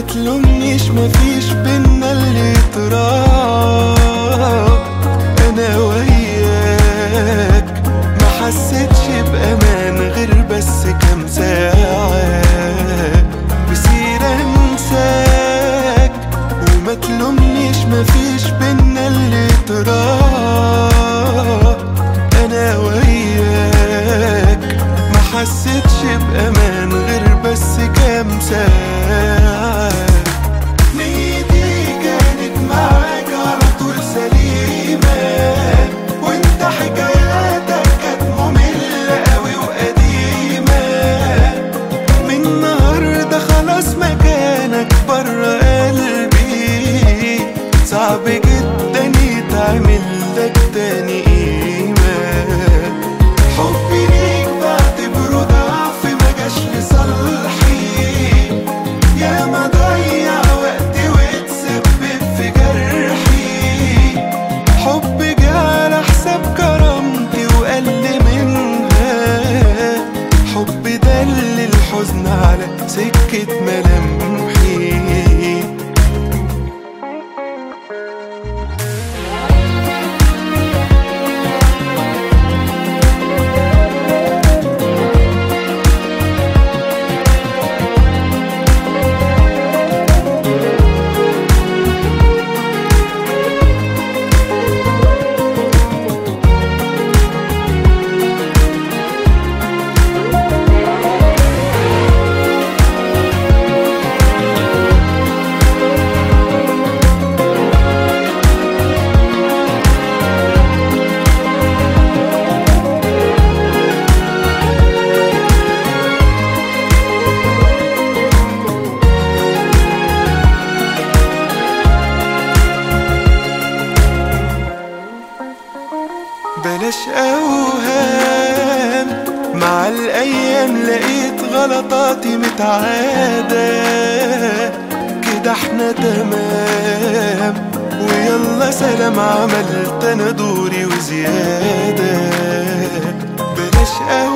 تلومنيش مفيش بينا اللي تراب انا وياك ما حسيتش بامان غير بس كام ساعة بصير انساك وما تلومنيش مفيش بينا اللي تراب انا وياك ما حسيتش بامان غير بس كام ساعة نيتي كانت معاك على طول سليمة وانت حكاياتك كانت مملة قوي وقديمة من النهاردة خلاص مكانك برا قلبي صعب جدا يتعمل لك تاني قيمة حبي ليك بعتبره ضعف ما جاش لصالحي يا ما ضيع وقتي واتسبب في جرحي حب جه على حساب كرامتي وقل منها حب دل الحزن على سكة ملامحي بلاش اوهام مع الايام لقيت غلطاتي متعادة كده احنا تمام ويلا سلام عملت انا دوري وزيادة بلاش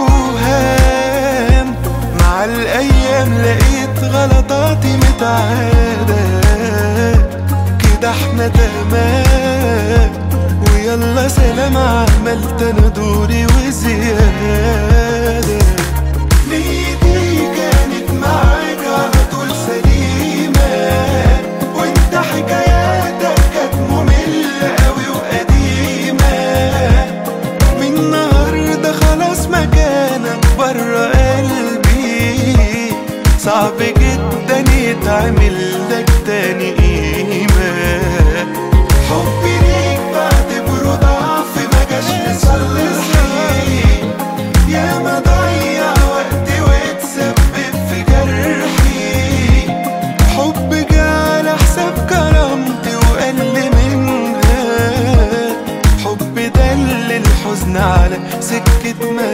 اوهام مع الايام لقيت غلطاتي متعادة كده احنا تمام ويلا سلام عملت انا دوري وزيادة نيتي كانت معاك على طول سليمة وانت حكاياتك كانت مملة قوي وقديمة من النهاردة خلاص مكانك برا قلبي صعب جدا يتعمل لك تاني قيمة حبي ليك بعتبره ضعف ما جاش لصالحي يا ما ضيع وقتي واتسبب في جرحي حب جه على حساب كرامتي وقل منها حب دل الحزن على سكة ما